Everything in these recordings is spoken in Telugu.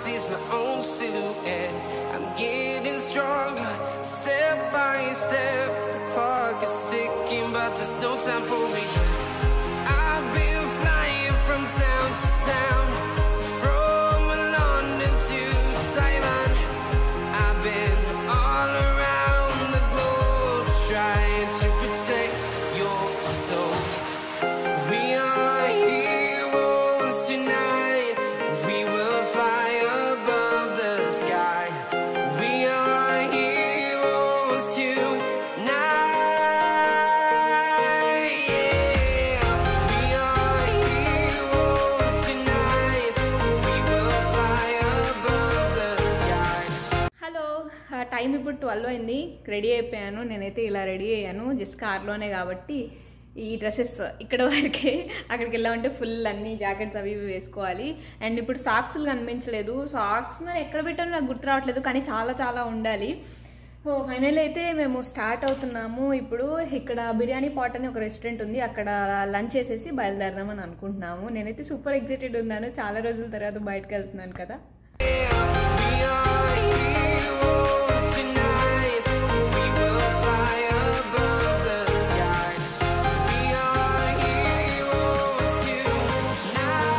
is my own silhouette. I'm getting stronger, step by step. The clock is ticking, but there's no time for regrets. I've been flying from town to town, from London to Taiwan. I've been all around the globe trying to protect your soul. We are heroes tonight. We will fly above the sky. We are heroes tonight. Yeah. We are heroes tonight. We will fly above the sky. Hello ah, time ఇప్పుడు ట్వెల్వ్ అయింది రెడీ అయిపోయాను నేనైతే ఇలా రెడీ అయ్యాను జస్ట్ కార్లోనే కాబట్టి ఈ డ్రెస్సెస్ ఇక్కడ వరకే అక్కడికి వెళ్ళామంటే ఫుల్ అన్ని జాకెట్స్ అవి ఇవి వేసుకోవాలి అండ్ ఇప్పుడు సాక్స్లు కనిపించలేదు సాక్స్ నేను ఎక్కడ పెట్టానో నాకు గుర్తు రావట్లేదు కానీ చాలా చాలా ఉండాలి సో ఫైనల్ అయితే మేము స్టార్ట్ అవుతున్నాము ఇప్పుడు ఇక్కడ బిర్యానీ పాట్ అని ఒక రెస్టారెంట్ ఉంది అక్కడ లంచ్ చేసేసి బయలుదేరదామని అనుకుంటున్నాము నేనైతే సూపర్ ఎగ్జైటెడ్ ఉన్నాను చాలా రోజుల తర్వాత బయటకు వెళ్తున్నాను కదా We are heroes tonight. We will fly above the sky. We are heroes tonight.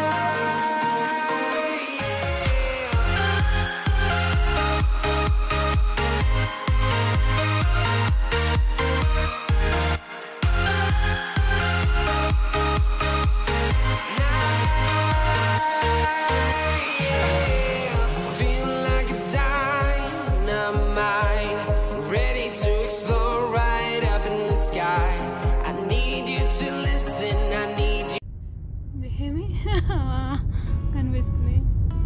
Feel like a dynamite, ready to explore right up in the sky. I need you to listen. I need you. ఏమి కనిపిస్తుంది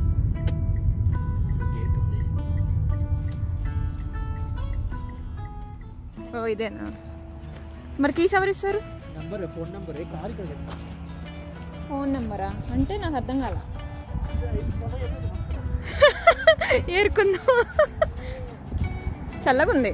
ఓ ఇదేనా మరి కీస్ ఎవరు ఇస్తారు నంబర్ ఫోన్ నంబర్ కార్ ఇక్కడ ఫోన్ నెంబరా అంటే నాకు అర్థం కాల ఏరుకుందాం చల్లగుంది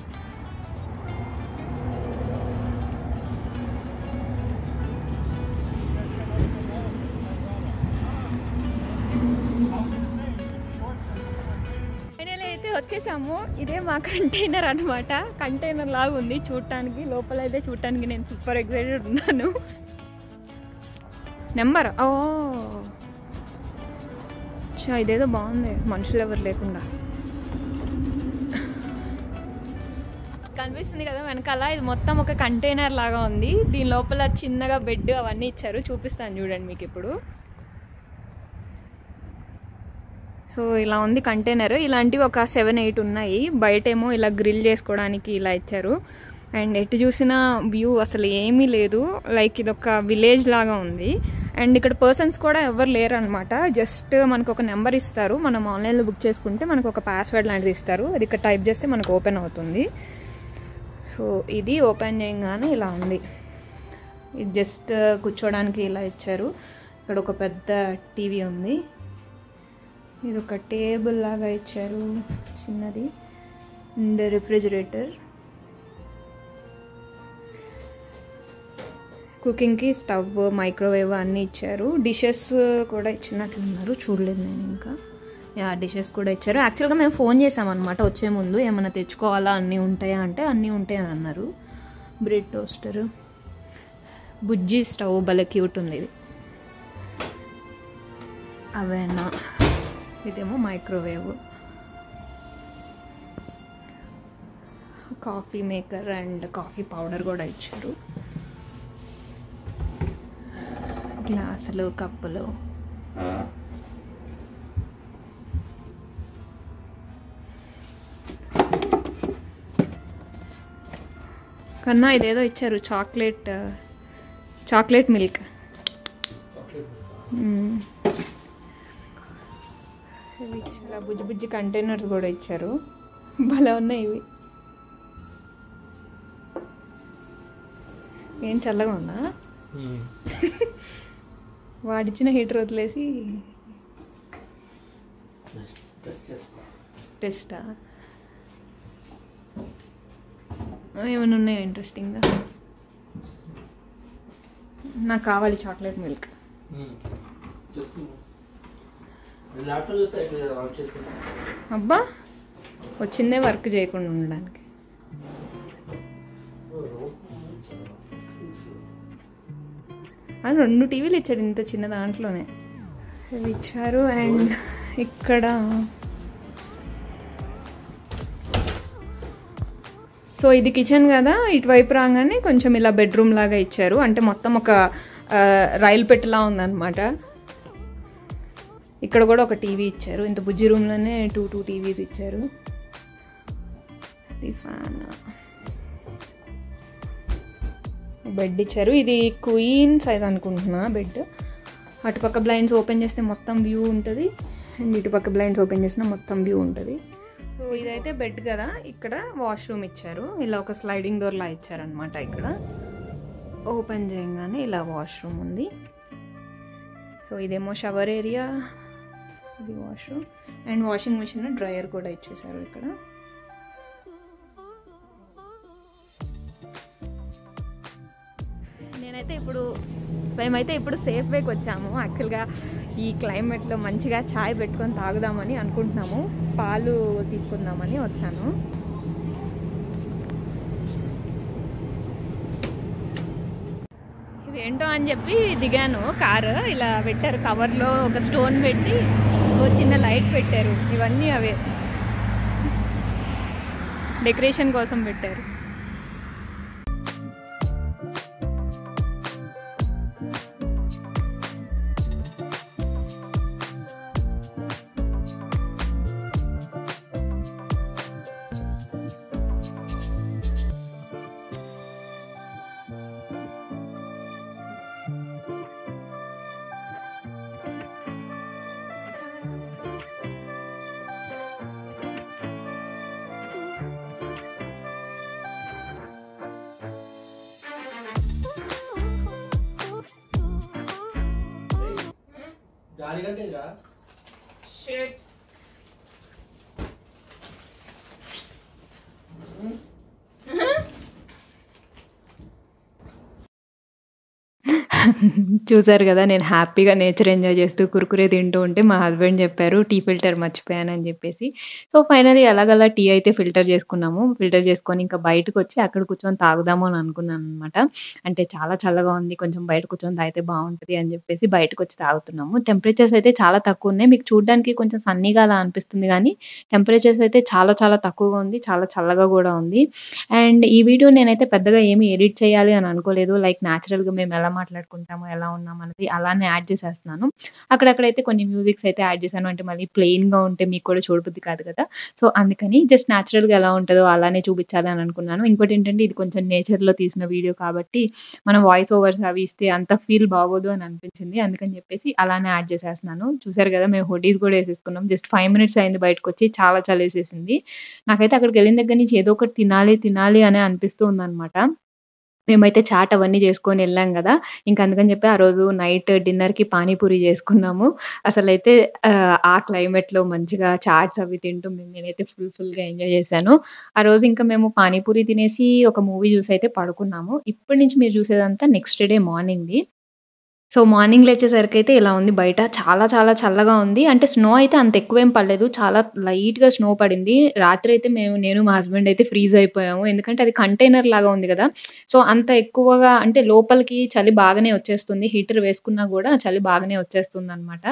ఫైనల్ అయితే వచ్చేసాము ఇదే మా కంటైనర్ అన్నమాట కంటైనర్ లాగా ఉంది చూడటానికి లోపల అయితే చూడటానికి నేను సూపర్ ఎక్సైటెడ్ ఉన్నాను నెంబర్ ఓ చా ఇదేదో బాగుంది మనుషులు ఎవరు లేకుండా కనిపిస్తుంది కదా వెనకాల ఇది మొత్తం ఒక కంటైనర్ లాగా ఉంది దీని లోపల చిన్నగా బెడ్ అవన్నీ ఇచ్చారు చూపిస్తాను చూడండి మీకు ఇప్పుడు సో ఇలా ఉంది కంటైనర్ ఇలాంటివి ఒక సెవెన్ ఎయిట్ ఉన్నాయి బయటేమో ఇలా గ్రిల్ చేసుకోవడానికి ఇలా ఇచ్చారు అండ్ ఎటు చూసినా వ్యూ అసలు ఏమీ లేదు లైక్ ఇది ఒక విలేజ్ లాగా ఉంది అండ్ ఇక్కడ పర్సన్స్ కూడా ఎవరు లేరు అనమాట జస్ట్ మనకు ఒక నెంబర్ ఇస్తారు మనం ఆన్లైన్లో బుక్ చేసుకుంటే మనకు ఒక పాస్వర్డ్ లాంటిది ఇస్తారు అది ఇక్కడ టైప్ చేస్తే మనకు ఓపెన్ అవుతుంది సో ఇది ఓపెన్ చేయగానే ఇలా ఉంది ఇది జస్ట్ కూర్చోడానికి ఇలా ఇచ్చారు ఇక్కడ ఒక పెద్ద టీవీ ఉంది ఇది ఒక టేబుల్ లాగా ఇచ్చారు చిన్నది అండ్ రిఫ్రిజిరేటర్ కుకింగ్కి స్టవ్ మైక్రోవేవ్ అన్నీ ఇచ్చారు డిషెస్ కూడా ఇచ్చినట్లున్నారు చూడలేదు నేను ఇంకా యా డిషెస్ కూడా ఇచ్చారు యాక్చువల్గా మేము ఫోన్ చేసామన్నమాట వచ్చే ముందు ఏమైనా తెచ్చుకోవాలా అన్నీ ఉంటాయా అంటే అన్నీ ఉంటాయని అన్నారు బ్రెడ్ టోస్టర్ బుజ్జి స్టవ్ భలే క్యూట్ ఉంది ఇది అవేనా ఇదేమో microwave coffee maker and coffee powder కూడా ఇచ్చారు గ్లాసులు కప్పులు కన్నా ఇదేదో ఇచ్చారు చాక్లెట్ చాక్లెట్ మిల్క్ మ్మ్. ఇవి చాలా బుజ్జి బుజ్జి కంటైనర్స్ కూడా ఇచ్చారు భలే ఉన్నాయి ఇవి ఏం చల్లగా ఉందా వాడిచ్చిన హీటర్ వదిలేసి టెస్టా ఏమైనా ఉన్నాయా ఇంట్రెస్టింగ్గా నాకు కావాలి చాక్లెట్ మిల్క్ ల్యాప్టాప్ చూస్తే ఎట్లా వర్క్ చేసుకుంటా అబ్బా వచ్చిందే వర్క్ చేయకుండా ఉండడానికి అని రెండు టీవీలు ఇచ్చాడు ఇంత చిన్న దాంట్లోనే ఇవి ఇచ్చారు అండ్ ఇక్కడ సో ఇది కిచెన్ కదా ఇటువైపు రాగానే కొంచెం ఇలా బెడ్రూమ్ లాగా ఇచ్చారు అంటే మొత్తం ఒక ఆ, రైలు పెట్టెలా ఉందన్నమాట ఇక్కడ కూడా ఒక టీవీ ఇచ్చారు ఇంత బుజ్జి రూమ్లోనే టూ టూ టీవీస్ ఇచ్చారు ఇది ఫ్యాన్ బెడ్ ఇచ్చారు ఇది క్వీన్ సైజ్ అనుకుంటున్నా బెడ్ అటుపక్క బ్లైండ్స్ ఓపెన్ చేస్తే మొత్తం వ్యూ ఉంటుంది అండ్ ఇటుపక్క బ్లైండ్స్ ఓపెన్ చేసిన మొత్తం వ్యూ ఉంటుంది సో ఇదైతే బెడ్ కదా ఇక్కడ వాష్రూమ్ ఇచ్చారు ఇలా ఒక స్లైడింగ్ డోర్లా ఇచ్చారనమాట ఇక్కడ ఓపెన్ చేయగానే ఇలా వాష్రూమ్ ఉంది సో ఇదేమో షవర్ ఏరియా ఇది washroom and washing machine dryer కూడా ఇచ్చేసారు ఇక్కడ నేనైతే ఇప్పుడు మేమైతే ఇప్పుడు సేఫ్ వేకి వచ్చాము యాక్చువల్గా ఈ క్లైమేట్లో మంచిగా చాయ్ పెట్టుకొని తాగుదామని అనుకుంటున్నాము పాలు తీసుకుందామని వచ్చాను ఇవి ఏంటో అని చెప్పి దిగాను కారు ఇలా పెట్టారు కవర్లో ఒక స్టోన్ పెట్టి ఓ చిన్న లైట్ పెట్టారు ఇవన్నీ అవే డెకరేషన్ కోసం పెట్టారు జాలి కంటే రా చూసారు కదా నేను హ్యాపీగా నేచర్ ఎంజాయ్ చేస్తూ కురుకురే తింటూ ఉంటే మా హస్బెండ్ చెప్పారు టీ ఫిల్టర్ మర్చిపోయానని చెప్పేసి సో ఫైనలీ అలాగలా టీ అయితే ఫిల్టర్ చేసుకున్నాము ఫిల్టర్ చేసుకొని ఇంకా బయటకు వచ్చి అక్కడ కూర్చొని తాగుదాము అని అనుకున్నాను అనమాట అంటే చాలా చల్లగా ఉంది కొంచెం బయట కూర్చొని తాగితే బాగుంటుంది అని చెప్పేసి బయటకు వచ్చి తాగుతున్నాము టెంపరేచర్స్ అయితే చాలా తక్కువ ఉన్నాయి మీకు చూడడానికి కొంచెం సన్నీగా అలా అనిపిస్తుంది కానీ టెంపరేచర్స్ అయితే చాలా చాలా తక్కువగా ఉంది చాలా చల్లగా కూడా ఉంది అండ్ ఈ వీడియో నేనైతే పెద్దగా ఏమి ఎడిట్ చేయాలి అని అనుకోలేదు లైక్ న్యాచురల్గా మేము ఎలా మాట్లాడుకుంటాము ఎలా ఉన్నాం అనేది అలానే యాడ్ చేసేస్తున్నాను అక్కడక్కడైతే కొన్ని మ్యూజిక్స్ అయితే యాడ్ చేశాను అంటే మళ్ళీ ప్లెయిన్గా ఉంటే మీకు కూడా చూడబుద్ది కాదు కదా సో అందుకని జస్ట్ న్యాచురల్గా ఎలా ఉంటుందో అలానే చూపించాలి అని అనుకున్నాను ఇంకోటి ఏంటంటే ఇది కొంచెం నేచర్లో తీసిన వీడియో కాబట్టి మనం వాయిస్ ఓవర్స్ అవి ఇస్తే అంత ఫీల్ బాగోదు అని అనిపించింది అందుకని చెప్పేసి అలానే యాడ్ చేసేస్తున్నాను చూసారు కదా మేము హుడీస్ కూడా వేసేసుకున్నాం జస్ట్ ఫైవ్ మినిట్స్ అయింది బయటకు వచ్చి చాలా చలేసేసింది నాకైతే అక్కడికి వెళ్ళిన దగ్గర నుంచి ఏదో ఒకటి తినాలి తినాలి అనే అనిపిస్తూ ఉందన్నమాట మేమైతే చాట్ అవన్నీ చేసుకొని వెళ్ళాం కదా ఇంకా అందుకని చెప్పి ఆ రోజు నైట్ డిన్నర్కి పానీపూరి చేసుకున్నాము అసలైతే ఆ, ఆ క్లైమేట్లో మంచిగా చాట్స్ అవి తింటూ మేము నేనైతే ఫుల్ ఫుల్గా ఎంజాయ్ చేశాను ఆ రోజు ఇంకా మేము పానీపూరి తినేసి ఒక మూవీ చూసి అయితే పడుకున్నాము ఇప్పటి నుంచి మీరు చూసేదంతా నెక్స్ట్ డే మార్నింగ్ది సో మార్నింగ్ లేచేసరికి అయితే ఇలా ఉంది బయట చాలా చాలా చల్లగా ఉంది అంటే స్నో అయితే అంత ఎక్కువేం పడలేదు చాలా లైట్ గా స్నో పడింది రాత్రి అయితే మేము నేను మా హస్బెండ్ అయితే ఫ్రీజ్ అయిపోయాము ఎందుకంటే అది కంటైనర్ లాగా ఉంది కదా సో అంత ఎక్కువగా అంటే లోపలికి చలి బాగానే వచ్చేస్తుంది హీటర్ వేసుకున్నా కూడా చలి బాగానే వచ్చేస్తుంది అనమాట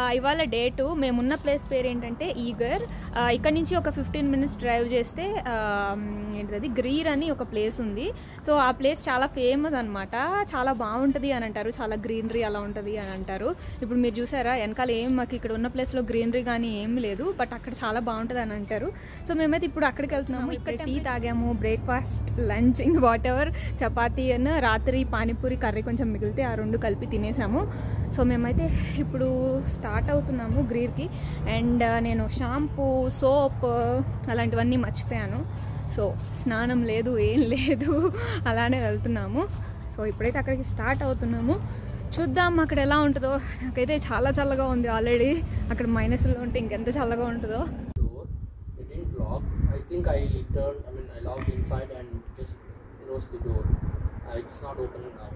ఇవాళ డేటు మేమున్న ప్లేస్ పేరు ఏంటంటే ఈగర్ ఆ, ఇక్కడ నుంచి ఒక ఫిఫ్టీన్ మినిట్స్ డ్రైవ్ చేస్తే ఆ, ఏంటిది గ్రీర్ అని ఒక ప్లేస్ ఉంది సో ఆ ప్లేస్ చాలా ఫేమస్ అనమాట చాలా బాగుంటుంది అని అంటారు చాలా గ్రీనరీ అలా ఉంటుంది అని అంటారు ఇప్పుడు మీరు చూసారా వెనకాల ఏం మాకు ఇక్కడ ఉన్న ప్లేస్లో గ్రీనరీ కానీ ఏం లేదు బట్ అక్కడ చాలా బాగుంటుంది అని అంటారు సో మేమైతే ఇప్పుడు అక్కడికి వెళ్తున్నాము ఇక్కడ టీ తాగాము బ్రేక్ఫాస్ట్ లంచ్ ఇంక వాట్ ఎవర్ చపాతీ అని రాత్రి పానీపూరి కర్రీ కొంచెం మిగిలితే ఆ రెండు కలిపి తినేసాము సో మేమైతే ఇప్పుడు స్టార్ట్ అవుతున్నాము గ్రీర్కి అండ్ నేను షాంపూ సోప్ అలాంటివన్నీ మర్చిపోయాను సో స్నానం లేదు ఏం లేదు అలానే వెళ్తున్నాము సో ఇప్పుడైతే అక్కడికి స్టార్ట్ అవుతున్నాము చూద్దాం అక్కడ ఎలా ఉంటుందో నాకైతే చాలా చల్లగా ఉంది ఆల్రెడీ అక్కడ మైనస్లో ఉంటే ఇంకెంత చల్లగా ఉంటుందో Door. It didn't lock. I think I turned. I mean, I locked inside and just closed the door. Uh, it's not opening now.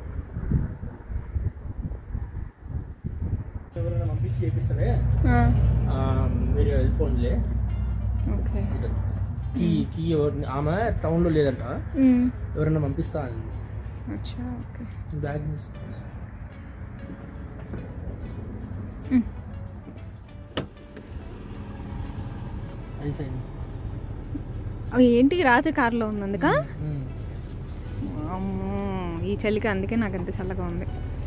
ఎవరైనా పంపించి చేపిస్తానే మీరు వెళ్ళిపోండిలే ఓకే కీ కీ ఎవరిని ఆమె టౌన్లో లేదంట ఎవరైనా పంపిస్తా అని అచ్చా ఓకే బ్యాగ్ అది సైన్ ఏంటి రాత్రి కారులో ఉంది అందుక అమ్మో, ఈ చలికి అందుకే నాకు ఎంత చల్లగా ఉంది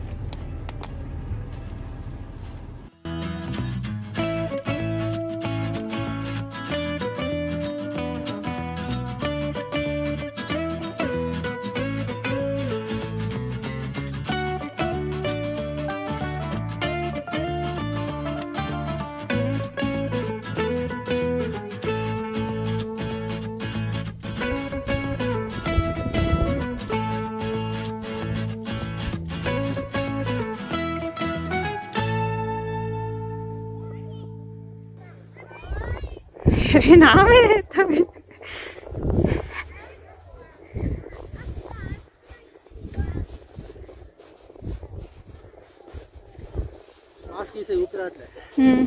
నా మీద ఎత్తావే. మాస్క్ తీసే ఊపిరాట్లే హ్మ్.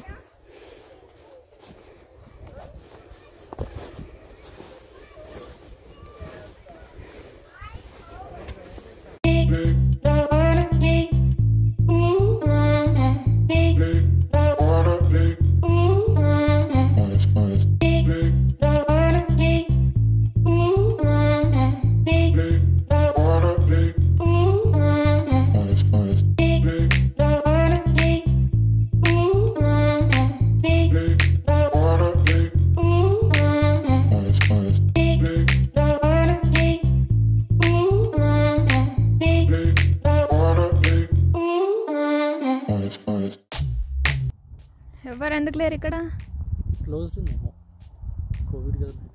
ఎవరు ఎందుకు లేరు ఇక్కడ క్లోజ్డ్ ఉందేమో కోవిడ్ కదా maybe.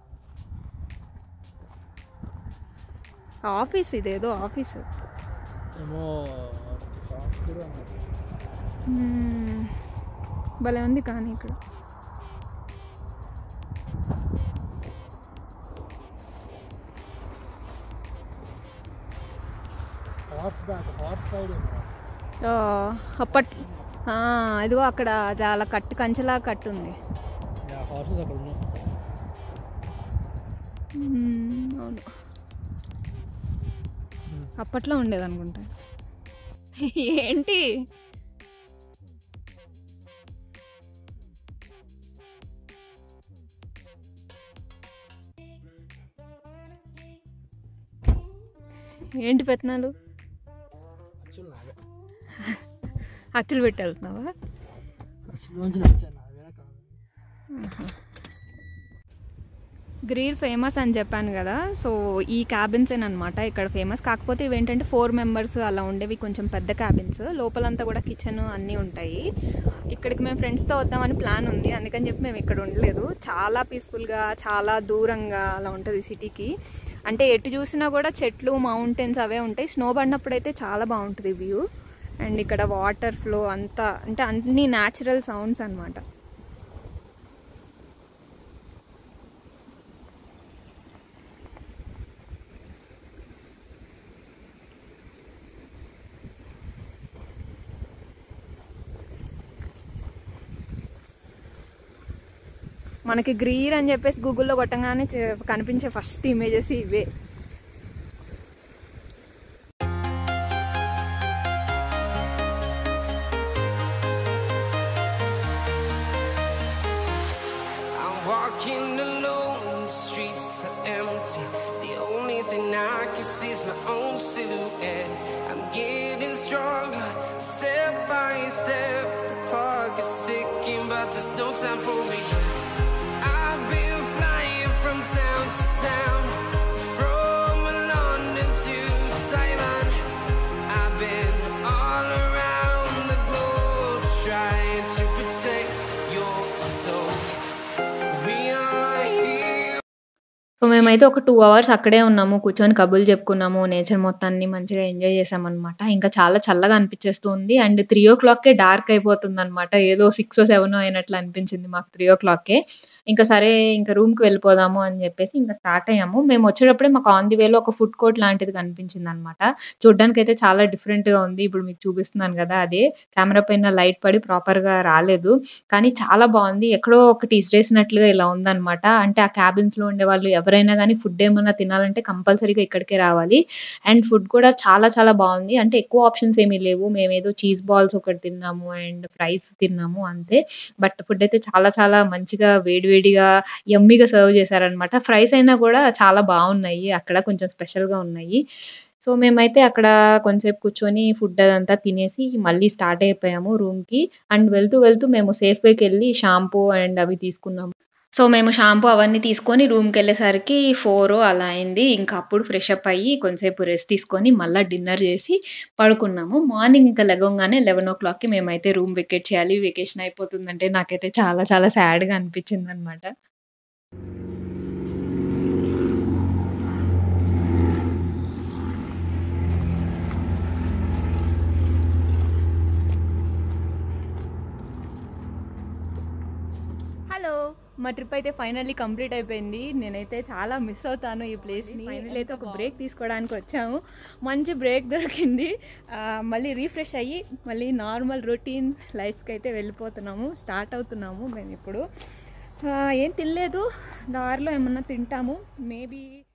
ఆఫీస్ ఇదేదో ఆఫీస్ ఏమో షాప్ కూడా ఉంది. హ్మ్. భలే ఉంది కానీ ఇక్కడ హార్స్ బ్యాక్ హార్స్ రైడ్ ఏమో ఆ, అప్పట్ ఆ, ఇదిగో అక్కడ చాలా కట్టు కంచెలా కట్టు ఉంది హార్సెస్ అక్కడ ఉన్నాయి మ్మ్, అవును అప్పట్లో ఉండేది అనుకుంటా ఏంటి ఏంటి పెత్తనాలు యాక్చువల్ నావే అచ్చులు పెట్టి వెళ్తున్నావా యాక్చువల్ నుంచి నచ్చాను నావే కాదు గ్రీర్ ఫేమస్ అని చెప్పాను కదా సో ఈ క్యాబిన్స్ అనమాట ఇక్కడ ఫేమస్ కాకపోతే ఇవి ఏంటంటే ఫోర్ మెంబర్స్ అలా ఉండేవి కొంచెం పెద్ద క్యాబిన్స్ లోపలంతా కూడా కిచెన్ అన్నీ ఉంటాయి ఇక్కడికి మేము ఫ్రెండ్స్తో వద్దామని ప్లాన్ ఉంది అందుకని చెప్పి మేము ఇక్కడ ఉండలేదు చాలా పీస్ఫుల్గా చాలా దూరంగా అలా ఉంటుంది సిటీకి అంటే ఎటు చూసినా కూడా చెట్లు మౌంటైన్స్ అవే ఉంటాయి స్నో పడినప్పుడు అయితే చాలా బాగుంటుంది వ్యూ అండ్ ఇక్కడ వాటర్ ఫ్లో అంతా అంటే అన్ని న్యాచురల్ సౌండ్స్ అన్నమాట మనకి గ్రీర్ అని చెప్పేసి గూగుల్లో కొట్టంగానే చే- కనిపించే ఫస్ట్ ఇమేజెస్ ఇవే empty. The only thing I can see is my own silhouette. I'm getting stronger, step by step. The clock is ticking, but there's no time for regrets. I've been flying from town to town, from London to Taiwan. I've been all around the globe trying to protect your soul. We are here. So మేమైతే ఒక టూ అవర్స్ అక్కడే ఉన్నాము కూర్చొని కబుర్లు చెప్పుకున్నాము నేచర్ మొత్తాన్ని మంచిగా ఎంజాయ్ చేసామన్నమాట ఇంకా చాలా చల్లగా అనిపించేస్తూ ఉంది అండ్ త్రీ ఓ క్లాక్కే డార్క్ అయిపోతుంది అనమాట ఏదో సిక్స్ సెవెన్ అయినట్లు అనిపించింది మాకు త్రీ ఓ క్లాక్కే ఇంకా సరే ఇంకా రూమ్కి వెళ్ళిపోదాము అని చెప్పేసి ఇంకా స్టార్ట్ అయ్యాము మేము వచ్చేటప్పుడే మాకు ఆన్ ది వేలో ఒక ఫుడ్ కోర్ట్ లాంటిది కనిపించింది అనమాట చూడ్డానికి అయితే చాలా డిఫరెంట్ గా ఉంది ఇప్పుడు మీకు చూపిస్తున్నాను కదా అదే కెమెరా పైన లైట్ పడి ప్రాపర్ గా రాలేదు కానీ చాలా బాగుంది ఎక్కడో ఒకటి ఇసిరేసినట్లుగా ఇలా ఉందన్నమాట అంటే ఆ క్యాబిన్స్ లో ఉండే వాళ్ళు ఎవరైనా కానీ ఫుడ్ ఏమైనా తినాలంటే కంపల్సరీగా ఇక్కడికే రావాలి అండ్ ఫుడ్ కూడా చాలా చాలా బాగుంది అంటే ఎక్కువ ఆప్షన్స్ ఏమీ లేవు మేము ఏదో చీజ్ బాల్స్ ఒకటి తిన్నాము అండ్ ఫ్రైస్ తిన్నాము అంతే బట్ ఫుడ్ అయితే చాలా చాలా మంచిగా వేడివేడిగా యమ్మీగా సర్వ్ చేశారనమాట ఫ్రైస్ అయినా కూడా చాలా బాగున్నాయి అక్కడ కొంచెం స్పెషల్ గా ఉన్నాయి సో మేమైతే అక్కడ కొంచెంసేపు కూర్చొని ఫుడ్ అదంతా తినేసి మళ్ళీ స్టార్ట్ అయిపోయాము రూమ్ కి అండ్ వెళ్తూ వెళ్తూ మేము సేఫ్ వేకి వెళ్ళి షాంపూ అండ్ అవి తీసుకున్నాము సో మేము షాంపూ అవన్నీ తీసుకొని రూమ్కి వెళ్ళేసరికి ఫోర్ అలా అయింది ఇంకా అప్పుడు ఫ్రెష్ అప్ అయ్యి కొంచెంసేపు రెస్ట్ తీసుకొని మళ్ళీ డిన్నర్ చేసి పడుకున్నాము మార్నింగ్ ఇంకా లెగంగానే లెవెన్ ఓ క్లాక్కి మేమైతే రూమ్ వెకేట్ చేయాలి వెకేషన్ అయిపోతుందంటే నాకైతే చాలా చాలా సాడ్గా అనిపించింది అనమాట హలో మా ట్రిప్ అయితే ఫైనల్లీ కంప్లీట్ అయిపోయింది నేనైతే చాలా మిస్ అవుతాను ఈ ప్లేస్ని ఫైనల్ అయితే ఒక బ్రేక్ తీసుకోవడానికి వచ్చాము మంచి బ్రేక్ దొరికింది ఆ, మళ్ళీ రీఫ్రెష్ అయ్యి మళ్ళీ నార్మల్ రొటీన్ లైఫ్కి అయితే వెళ్ళిపోతున్నాము స్టార్ట్ అవుతున్నాము మేము ఇప్పుడు ఆ, ఏం తినలేదు దారిలో ఏమన్నా తింటాము మేబీ